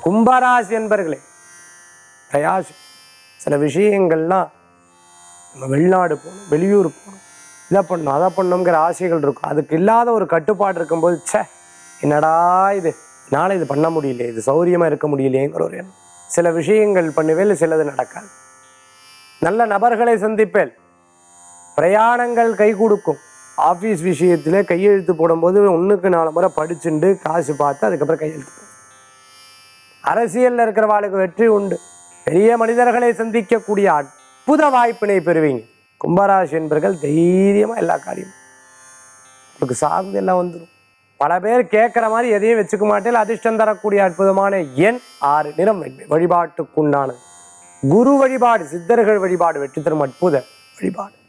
கும்பராசி என்பர்களே பிரயாசம் சில விஷயங்கள்லாம் நம்ம வெளிநாடு போகணும் வெளியூர் போகணும் இதை பண்ணணும் அதை பண்ணணுங்கிற ஆசைகள் இருக்கும் அதுக்கு இல்லாத ஒரு கட்டுப்பாடு இருக்கும்போது ச்சே என்னடா இது என்னால் இது பண்ண முடியல இது சௌரியமாக இருக்க முடியலையேங்கிற ஒரு எண்ணம் சில விஷயங்கள் பண்ணுவேல் சிலது நடக்காது நல்ல நபர்களை சந்திப்பேன் பிரயாணங்கள் கை கொடுக்கும் ஆஃபீஸ் விஷயத்தில் கையெழுத்து போடும்போது ஒன்றுக்கு நாலு முறை படிச்சுண்டு காசு பார்த்து அதுக்கப்புறம் கையெழுத்து போடும் அரசியலில் இருக்கிறவாளுக்கு வெற்றி உண்டு பெரிய மனிதர்களை சந்திக்கக்கூடிய அற்புத வாய்ப்பினை பெறுவீங்க கும்பராசி என்பர்கள் தைரியமாக எல்லா காரியமும் உங்களுக்கு சார்ந்து எல்லாம் வந்துடும் பல பேர் கேட்குற மாதிரி எதையும் வச்சுக்க மாட்டேன் அதிர்ஷ்டம் தரக்கூடிய அற்புதமான எண் ஆறு நிறம் வெண்மை வழிபாட்டுக்குண்டானது குரு வழிபாடு சித்தர்கள் வழிபாடு வெற்றி தரும் அற்புத வழிபாடு